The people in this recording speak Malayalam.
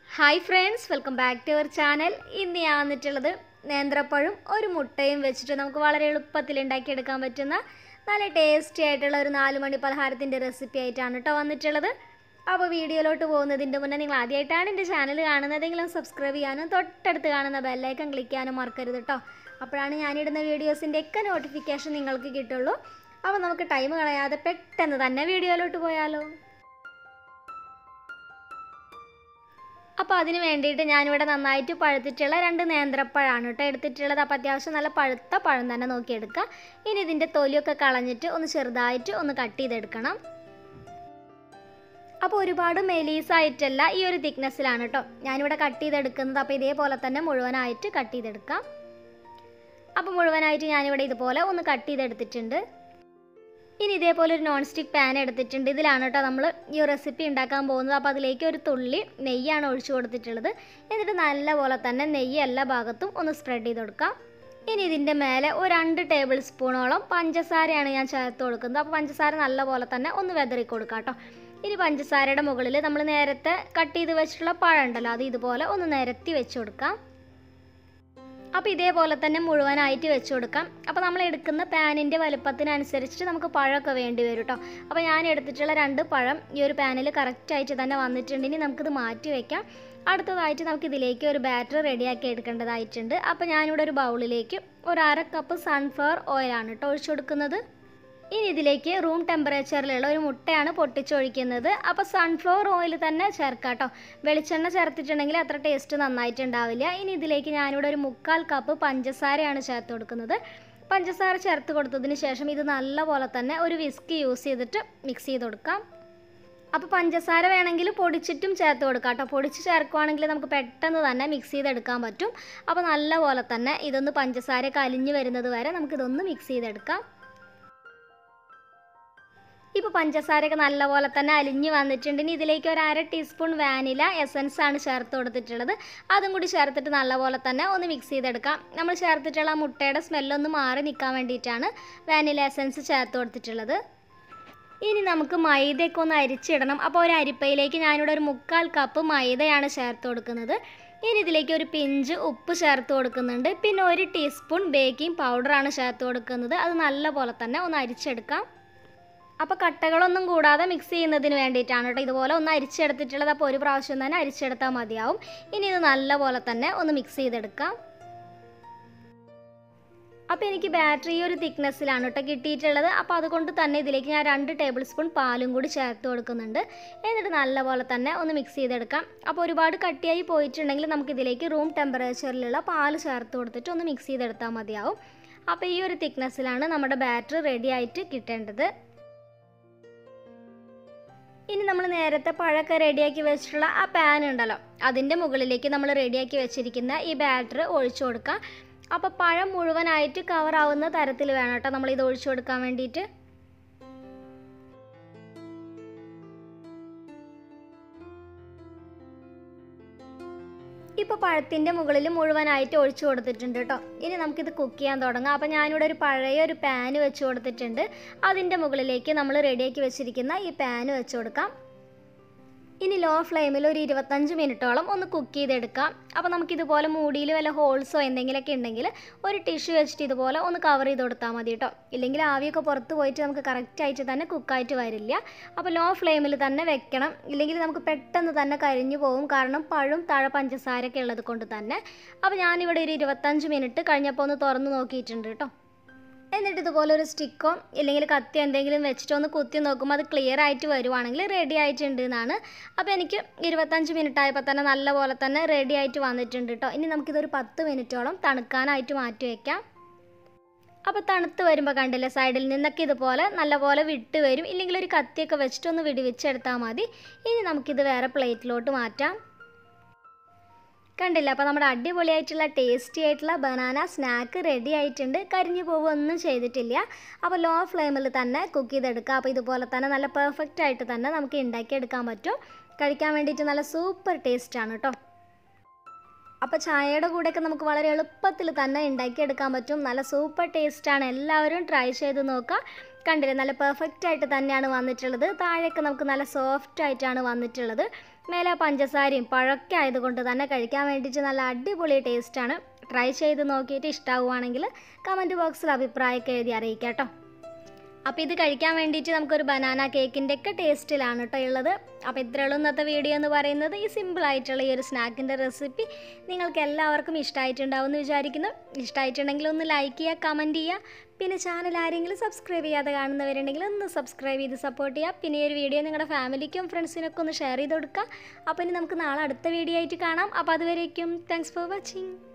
hi friends welcome back to our channel ഇന്ന് ഞാൻ വന്നിട്ടുള്ളത് നേന്ത്രപ്പഴം ഒരു മുട്ടയും വെച്ചിട്ട് നമുക്ക് വളരെ എളുപ്പത്തിൽ ഉണ്ടാക്കിയെടുക്കാൻ പറ്റുന്ന നല്ല ടേസ്റ്റി ആയിട്ടുള്ള ഒരു നാല് മണി പലഹാരത്തിൻ്റെ റെസിപ്പി ആയിട്ടാണ് കേട്ടോ വന്നിട്ടുള്ളത് അപ്പോൾ വീഡിയോയിലോട്ട് പോകുന്നതിൻ്റെ മുന്നേ നിങ്ങൾ ആദ്യമായിട്ടാണ് എൻ്റെ ചാനൽ കാണുന്നതെങ്കിലും സബ്സ്ക്രൈബ് ചെയ്യാനും തൊട്ടടുത്ത് കാണുന്ന ബെല്ലൈക്കൺ ക്ലിക്ക് ചെയ്യാനും മറക്കരുത് കേട്ടോ അപ്പോഴാണ് ഞാനിടുന്ന വീഡിയോസിൻ്റെ ഒക്കെ നോട്ടിഫിക്കേഷൻ നിങ്ങൾക്ക് കിട്ടുള്ളൂ അപ്പോൾ നമുക്ക് ടൈം കളയാതെ പെട്ടെന്ന് തന്നെ വീഡിയോയിലോട്ട് പോയാലോ അപ്പോൾ അതിന് വേണ്ടിയിട്ട് ഞാനിവിടെ നന്നായിട്ട് പഴുത്തിട്ടുള്ള രണ്ട് നേന്ത്രപ്പഴമാണ് കേട്ടോ എടുത്തിട്ടുള്ളത് അപ്പോൾ അത്യാവശ്യം നല്ല പഴുത്ത പഴം തന്നെ നോക്കിയെടുക്കുക ഇനി ഇതിൻ്റെ തൊലിയൊക്കെ കളഞ്ഞിട്ട് ഒന്ന് ചെറുതായിട്ട് ഒന്ന് കട്ട് ചെയ്തെടുക്കണം അപ്പോൾ ഒരുപാട് മെലീസായിട്ടല്ല ഈ ഒരു തിക്നെസ്സിലാണ് കേട്ടോ ഞാനിവിടെ കട്ട് ചെയ്തെടുക്കുന്നത് അപ്പോൾ ഇതേപോലെ തന്നെ മുഴുവനായിട്ട് കട്ട് ചെയ്തെടുക്കാം അപ്പോൾ മുഴുവനായിട്ട് ഞാനിവിടെ ഇതുപോലെ ഒന്ന് കട്ട് ചെയ്തെടുത്തിട്ടുണ്ട് ഇനി ഇതേപോലെ ഒരു നോൺ സ്റ്റിക്ക് പാൻ എടുത്തിട്ടുണ്ട് ഇതിലാണ് കേട്ടോ നമ്മൾ ഈ റെസിപ്പി ഉണ്ടാക്കാൻ പോകുന്നത് അപ്പോൾ അതിലേക്ക് ഒരു തുള്ളി നെയ്യാണ് ഒഴിച്ചു കൊടുത്തിട്ടുള്ളത് എന്നിട്ട് നല്ലപോലെ തന്നെ നെയ്യ് എല്ലാ ഭാഗത്തും ഒന്ന് സ്പ്രെഡ് ചെയ്ത് കൊടുക്കാം ഇനി ഇതിൻ്റെ മേലെ ഒരു രണ്ട് ടേബിൾ സ്പൂണോളം പഞ്ചസാരയാണ് ഞാൻ ചേർത്ത് കൊടുക്കുന്നത് അപ്പോൾ പഞ്ചസാര നല്ലപോലെ തന്നെ ഒന്ന് വെതറി കൊടുക്കാം കേട്ടോ ഇനി പഞ്ചസാരയുടെ മുകളിൽ നമ്മൾ നേരത്തെ കട്ട് ചെയ്ത് വെച്ചിട്ടുള്ള പഴം ഉണ്ടല്ലോ അത് ഇതുപോലെ ഒന്ന് നിരത്തി വെച്ച് കൊടുക്കാം അപ്പോൾ ഇതേപോലെ തന്നെ മുഴുവനായിട്ട് വെച്ച് കൊടുക്കാം അപ്പോൾ നമ്മൾ എടുക്കുന്ന പാനിൻ്റെ വലുപ്പത്തിനനുസരിച്ചിട്ട് നമുക്ക് പഴമൊക്കെ വേണ്ടി വരും കേട്ടോ അപ്പോൾ ഞാൻ എടുത്തിട്ടുള്ള രണ്ട് പഴം ഈ ഒരു പാനിൽ കറക്റ്റായിട്ട് തന്നെ വന്നിട്ടുണ്ട് ഇനി നമുക്കിത് മാറ്റി വയ്ക്കാം അടുത്തതായിട്ട് നമുക്ക് ഇതിലേക്ക് ഒരു ബാറ്റർ റെഡിയാക്കി എടുക്കേണ്ടതായിട്ടുണ്ട് അപ്പോൾ ഞാനിവിടെ ഒരു ബൗളിലേക്ക് ഒരു അര കപ്പ് സൺഫ്ലവർ ഓയിലാണ് കേട്ടോ ഒഴിച്ചു കൊടുക്കുന്നത് ഇനി ഇതിലേക്ക് റൂം ടെമ്പറേച്ചറിലുള്ള ഒരു മുട്ടയാണ് പൊട്ടിച്ചൊഴിക്കുന്നത് അപ്പോൾ സൺഫ്ലവർ ഓയിൽ തന്നെ ചേർക്കാം കേട്ടോ വെളിച്ചെണ്ണ ചേർത്തിട്ടുണ്ടെങ്കിൽ അത്ര ടേസ്റ്റ് നന്നായിട്ടുണ്ടാവില്ല ഇനി ഇതിലേക്ക് ഞാനിവിടെ ഒരു മുക്കാൽ കപ്പ് പഞ്ചസാരയാണ് ചേർത്ത് കൊടുക്കുന്നത് പഞ്ചസാര ചേർത്ത് കൊടുത്തതിന് ശേഷം ഇത് നല്ലപോലെ തന്നെ ഒരു വിസ്ക് യൂസ് ചെയ്തിട്ട് മിക്സ് ചെയ്ത് കൊടുക്കാം അപ്പോൾ പഞ്ചസാര വേണമെങ്കിൽ പൊടിച്ചിട്ടും ചേർത്ത് കൊടുക്കാം കേട്ടോ പൊടിച്ച് ചേർക്കുവാണെങ്കിൽ നമുക്ക് പെട്ടെന്ന് തന്നെ മിക്സ് ചെയ്തെടുക്കാൻ പറ്റും അപ്പോൾ നല്ലപോലെ തന്നെ ഇതൊന്ന് പഞ്ചസാര കലിഞ്ഞ് വരുന്നത് വരെ നമുക്കിതൊന്ന് മിക്സ് ചെയ്തെടുക്കാം ഇപ്പോൾ പഞ്ചസാരയൊക്കെ നല്ലപോലെ തന്നെ അലിഞ്ഞ് വന്നിട്ടുണ്ട് ഇനി ഇതിലേക്ക് ഒരു അര ടീസ്പൂൺ വാനില എസൻസ് ആണ് ചേർത്ത് കൊടുത്തിട്ടുള്ളത് അതും കൂടി ചേർത്തിട്ട് നല്ലപോലെ തന്നെ ഒന്ന് മിക്സ് ചെയ്തെടുക്കാം നമ്മൾ ചേർത്തിട്ടുള്ള ആ മുട്ടയുടെ സ്മെല്ലൊന്ന് മാറി നിൽക്കാൻ വേണ്ടിയിട്ടാണ് വാനില എസൻസ് ചേർത്ത് കൊടുത്തിട്ടുള്ളത് ഇനി നമുക്ക് മൈദയൊക്കെ ഒന്ന് അരിച്ചിടണം അപ്പോൾ ഒരു അരിപ്പയിലേക്ക് ഞാനിവിടെ ഒരു മുക്കാൽ കപ്പ് മൈദയാണ് ചേർത്ത് കൊടുക്കുന്നത് ഇനി ഇതിലേക്ക് ഒരു പിഞ്ച് ഉപ്പ് ചേർത്ത് കൊടുക്കുന്നുണ്ട് പിന്നെ ഒരു ടീസ്പൂൺ ബേക്കിംഗ് പൗഡറാണ് ചേർത്ത് കൊടുക്കുന്നത് അത് നല്ലപോലെ തന്നെ ഒന്ന് അരിച്ചെടുക്കാം അപ്പോൾ കട്ടകളൊന്നും കൂടാതെ മിക്സ് ചെയ്യുന്നതിന് വേണ്ടിയിട്ടാണ് കേട്ടോ ഇതുപോലെ ഒന്ന് അരിച്ചെടുത്തിട്ടുള്ളത് അപ്പോൾ ഒരു പ്രാവശ്യം തന്നെ അരിച്ചെടുത്താൽ മതിയാവും ഇനി ഇത് നല്ലപോലെ തന്നെ ഒന്ന് മിക്സ് ചെയ്തെടുക്കാം അപ്പോൾ എനിക്ക് ബാറ്ററി ഒരു തിക്നെസ്സിലാണ് കേട്ടോ കിട്ടിയിട്ടുള്ളത് അപ്പോൾ അതുകൊണ്ട് തന്നെ ഇതിലേക്ക് ഞാൻ രണ്ട് ടേബിൾ സ്പൂൺ പാലും കൂടി ചേർത്ത് കൊടുക്കുന്നുണ്ട് എന്നിട്ട് നല്ലപോലെ തന്നെ ഒന്ന് മിക്സ് ചെയ്തെടുക്കാം അപ്പോൾ ഒരുപാട് കട്ടിയായി പോയിട്ടുണ്ടെങ്കിൽ നമുക്ക് ഇതിലേക്ക് റൂം ടെമ്പറേച്ചറിലുള്ള പാല് ചേർത്ത് കൊടുത്തിട്ട് ഒന്ന് മിക്സ് ചെയ്തെടുത്താൽ മതിയാവും അപ്പോൾ ഈ ഒരു തിക്നെസ്സിലാണ് നമ്മുടെ ബാറ്ററി റെഡി ആയിട്ട് കിട്ടേണ്ടത് ഇനി നമ്മൾ നേരത്തെ പഴമൊക്കെ റെഡിയാക്കി വെച്ചിട്ടുള്ള ആ പാൻ ഉണ്ടല്ലോ അതിൻ്റെ മുകളിലേക്ക് നമ്മൾ റെഡിയാക്കി വെച്ചിരിക്കുന്ന ഈ ബാറ്റർ ഒഴിച്ചു കൊടുക്കാം അപ്പോൾ പഴം മുഴുവനായിട്ട് കവർ ആവുന്ന തരത്തിൽ വേണം കേട്ടോ നമ്മൾ ഇത് ഒഴിച്ചു കൊടുക്കാൻ വേണ്ടിയിട്ട് ഇപ്പോൾ പഴത്തിൻ്റെ മുകളിൽ മുഴുവനായിട്ട് ഒഴിച്ചു കൊടുത്തിട്ടുണ്ട് കേട്ടോ ഇനി നമുക്കിത് കുക്ക് ചെയ്യാൻ തുടങ്ങാം അപ്പോൾ ഞാനിവിടെ ഒരു പഴയ ഒരു പാന് വെച്ച് കൊടുത്തിട്ടുണ്ട് അതിൻ്റെ മുകളിലേക്ക് നമ്മൾ റെഡിയാക്കി വെച്ചിരിക്കുന്ന ഈ പാന് വെച്ച് കൊടുക്കാം ഇനി ലോ ഫ്ലെയിമിൽ ഒരു ഇരുപത്തഞ്ച് മിനിറ്റോളം ഒന്ന് കുക്ക് ചെയ്തെടുക്കാം അപ്പോൾ നമുക്കിതുപോലെ മൂടിയിൽ വല്ല ഹോൾസോ എന്തെങ്കിലുമൊക്കെ ഉണ്ടെങ്കിൽ ഒരു ടിഷ്യൂ വെച്ചിട്ട് ഇതുപോലെ ഒന്ന് കവർ ചെയ്ത് കൊടുത്താൽ മതി കേട്ടോ ഇല്ലെങ്കിൽ ആവിയൊക്കെ പുറത്ത് പോയിട്ട് നമുക്ക് കറക്റ്റായിട്ട് തന്നെ കുക്കായിട്ട് വരില്ല അപ്പോൾ ലോ ഫ്ലെയിമിൽ തന്നെ വെക്കണം ഇല്ലെങ്കിൽ നമുക്ക് പെട്ടെന്ന് തന്നെ കരിഞ്ഞു പോകും കാരണം പഴം തഴ പഞ്ചസാരയൊക്കെ ഉള്ളത് കൊണ്ട് തന്നെ അപ്പോൾ ഞാനിവിടെ ഒരു ഇരുപത്തഞ്ച് മിനിറ്റ് കഴിഞ്ഞപ്പോൾ ഒന്ന് തുറന്ന് നോക്കിയിട്ടുണ്ട് കേട്ടോ എന്നിട്ട് ഇതുപോലെ ഒരു സ്റ്റിക്കോ ഇല്ലെങ്കിൽ കത്തി എന്തെങ്കിലും വെച്ചിട്ട് ഒന്ന് കുത്തി നോക്കുമ്പോൾ അത് ക്ലിയർ ആയിട്ട് വരുവാണെങ്കിൽ റെഡി ആയിട്ടുണ്ട് എന്നാണ് അപ്പോൾ എനിക്ക് ഇരുപത്തഞ്ച് മിനിറ്റ് ആയപ്പോൾ തന്നെ നല്ലപോലെ തന്നെ റെഡി ആയിട്ട് വന്നിട്ടുണ്ട് കേട്ടോ ഇനി നമുക്കിതൊരു പത്ത് മിനിറ്റോളം തണുക്കാനായിട്ട് മാറ്റി വയ്ക്കാം അപ്പോൾ തണുത്ത് വരുമ്പോൾ കണ്ടില്ലേ സൈഡിൽ നിന്നൊക്കെ ഇതുപോലെ നല്ലപോലെ വിട്ട് വരും ഇല്ലെങ്കിൽ ഒരു കത്തിയൊക്കെ വെച്ചിട്ട് ഒന്ന് വിടിവിച്ചെടുത്താൽ മതി ഇനി നമുക്കിത് വേറെ പ്ലേറ്റിലോട്ട് മാറ്റാം കണ്ടില്ല അപ്പോൾ നമ്മുടെ അടിപൊളിയായിട്ടുള്ള ടേസ്റ്റി ആയിട്ടുള്ള ബനാന സ്നാക്ക് റെഡി ആയിട്ടുണ്ട് കരിഞ്ഞു പോവുകയൊന്നും ചെയ്തിട്ടില്ല അപ്പോൾ ലോ ഫ്ലെയിമിൽ തന്നെ കുക്ക് ചെയ്തെടുക്കുക അപ്പോൾ ഇതുപോലെ തന്നെ നല്ല പെർഫെക്റ്റ് ആയിട്ട് തന്നെ നമുക്ക് ഉണ്ടാക്കിയെടുക്കാൻ പറ്റും കഴിക്കാൻ വേണ്ടിയിട്ട് നല്ല സൂപ്പർ ടേസ്റ്റാണ് കേട്ടോ അപ്പോൾ ചായയുടെ കൂടെയൊക്കെ നമുക്ക് വളരെ എളുപ്പത്തിൽ തന്നെ ഉണ്ടാക്കിയെടുക്കാൻ പറ്റും നല്ല സൂപ്പർ ടേസ്റ്റാണ് എല്ലാവരും ട്രൈ ചെയ്ത് നോക്കുക കണ്ടില്ലേ നല്ല പെർഫെക്റ്റ് ആയിട്ട് തന്നെയാണ് വന്നിട്ടുള്ളത് താഴെയൊക്കെ നമുക്ക് നല്ല സോഫ്റ്റ് ആയിട്ടാണ് വന്നിട്ടുള്ളത് മേലെ പഞ്ചസാരയും പഴമൊക്കെ ആയതുകൊണ്ട് തന്നെ കഴിക്കാൻ വേണ്ടിയിട്ട് നല്ല അടിപൊളി ടേസ്റ്റാണ് ട്രൈ ചെയ്ത് നോക്കിയിട്ട് ഇഷ്ടമാവുകയാണെങ്കിൽ കമൻറ്റ് ബോക്സിൽ അഭിപ്രായമൊക്കെ എഴുതി അറിയിക്കാം കേട്ടോ അപ്പോൾ ഇത് കഴിക്കാൻ വേണ്ടിയിട്ട് നമുക്കൊരു ബനാന കേക്കിൻ്റെ ഒക്കെ ടേസ്റ്റിലാണ് കേട്ടോ ഉള്ളത് അപ്പോൾ ഇത്രയുള്ളൂ ഇന്നത്തെ വീഡിയോ എന്ന് പറയുന്നത് ഈ സിമ്പിളായിട്ടുള്ള ഈ ഒരു സ്നാക്കിൻ്റെ റെസിപ്പി നിങ്ങൾക്ക് എല്ലാവർക്കും ഇഷ്ടമായിട്ടുണ്ടാവും എന്ന് വിചാരിക്കുന്നു ഇഷ്ടമായിട്ടുണ്ടെങ്കിൽ ഒന്ന് ലൈക്ക് ചെയ്യുക കമൻറ്റ് ചെയ്യുക പിന്നെ ചാനൽ ആരെങ്കിലും സബ്സ്ക്രൈബ് ചെയ്യാതെ കാണുന്നവരുണ്ടെങ്കിൽ ഒന്ന് സബ്സ്ക്രൈബ് ചെയ്ത് സപ്പോർട്ട് ചെയ്യുക പിന്നെ ഈ ഒരു വീഡിയോ നിങ്ങളുടെ ഫാമിലിക്കും ഫ്രണ്ട്സിനൊക്കെ ഒന്ന് ഷെയർ ചെയ്ത് കൊടുക്കുക അപ്പോൾ ഇനി നമുക്ക് നാളെ അടുത്ത വീഡിയോ ആയിട്ട് കാണാം അപ്പോൾ അതുവരേക്കും താങ്ക്സ് ഫോർ വാച്ചിങ്